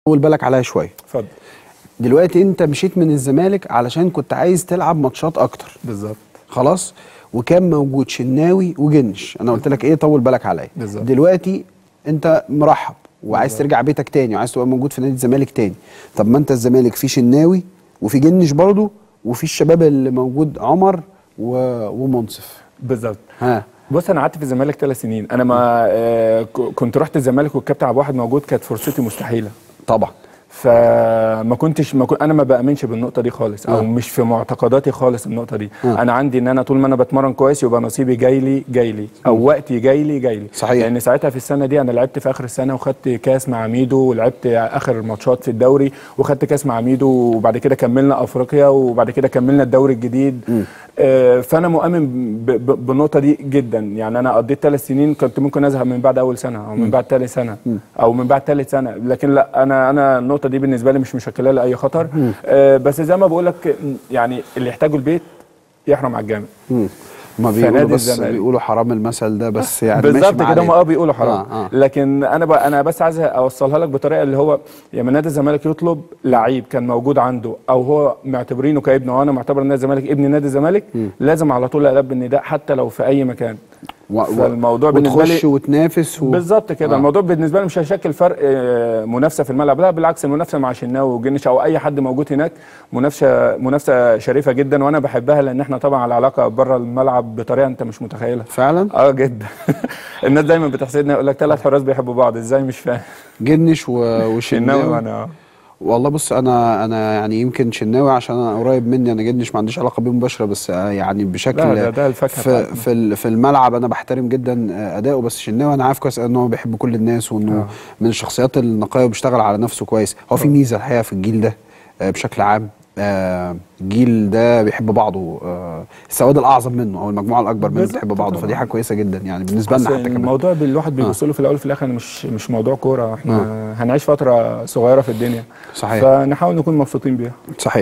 طول بالك عليا شويه اتفضل دلوقتي انت مشيت من الزمالك علشان كنت عايز تلعب ماتشات اكتر بالظبط خلاص وكان موجود شناوي وجنش انا قلت لك ايه طول بالك عليا بالظبط. دلوقتي انت مرحب وعايز بالظبط. ترجع بيتك تاني وعايز تبقى موجود في نادي الزمالك تاني طب ما انت الزمالك في شناوي وفي جنش برضه وفي الشباب اللي موجود عمر و... ومنصف بالظبط ها بص انا قعدت في الزمالك ثلاث سنين انا ما آه ك- كنت رحت الزمالك والكابتن عبد الواحد موجود كانت فرصتي مستحيله طبعا فما كنتش ما كنت انا ما بامنش بالنقطه دي خالص او آه. مش في معتقداتي خالص النقطه دي آه. انا عندي ان انا طول ما انا بتمرن كويس يبقى نصيبي جاي لي جاي لي او وقتي جاي لي جاي لي صحيح. لان ساعتها في السنه دي انا لعبت في اخر السنه وخدت كاس مع ميدو ولعبت اخر الماتشات في الدوري وخدت كاس مع ميدو وبعد كده كملنا افريقيا وبعد كده كملنا الدوري الجديد آه فانا مؤمن ب- ب- بالنقطه دي جدا يعني انا قضيت ثلاث سنين كنت ممكن ازهق من بعد اول سنه او من بعد ثالث سنه او من بعد ثالث سنه لكن لا انا انا النقطه دي بالنسبه لي مش مشكله لي اي خطر آه بس زي ما بقول لك يعني اللي يحتاجه البيت يحرم على الجامع مم. ما في بيقولوا نادي بس الزمالك. بيقولوا حرام المثل ده بس يعني ماشي بالظبط ما كده هم علينا. اه بيقولوا حرام آه، آه. لكن انا بقى انا بس عايز اوصلها لك بطريقه اللي هو لما نادي الزمالك يطلب لعيب كان موجود عنده او هو معتبرينه كابنه وانا معتبر نادي الزمالك ابن نادي الزمالك لازم على طول القى بالنداء حتى لو في اي مكان و... و... فالموضوع بالنسبة وتخش لي- وتنافس و... بالظبط كده آه. الموضوع بالنسبه لي مش هيشكل فرق آه، منافسه في الملعب لا بالعكس المنافسه مع شناوي وجنش او اي حد موجود هناك منافسه منافسه شريفه جدا وانا بحبها لان احنا طبعا على علاقه بره الملعب بطريقه انت مش متخيلها فعلا اه جدا الناس دايما بتحسدنا يقول لك ثلاث حراس بيحبوا بعض ازاي مش فاهم جنش و... شناوي وشناوي وانا آه. والله بص انا انا يعني يمكن شناوي عشان انا قريب مني انا جدش ما عنديش علاقه بيه مباشره بس آه، يعني بشكل لا ده, ده الفاكهه في بتاعتنا. في ال- في الملعب انا بحترم جدا آه، اداؤه بس شناوي انا عارف كويس ان هو بيحب كل الناس وانه آه. من الشخصيات النقيه وبيشتغل على نفسه كويس هو في ميزه الحقيقه في الجيل ده آه، بشكل عام آه، الجيل ده بيحب بعضه آه، السواد الاعظم منه او المجموعه الاكبر منه بالظبط بتحب بعضه طبعاً. فدي حاجه كويسه جدا يعني بالنسبه بس لنا حتى كمان الموضوع اللي الواحد بيبص له في الاول وفي الاخر مش مش موضوع كوره احنا هنعيش فتره صغيره في الدنيا صحيح فنحاول نكون مبسوطين بيها صحيح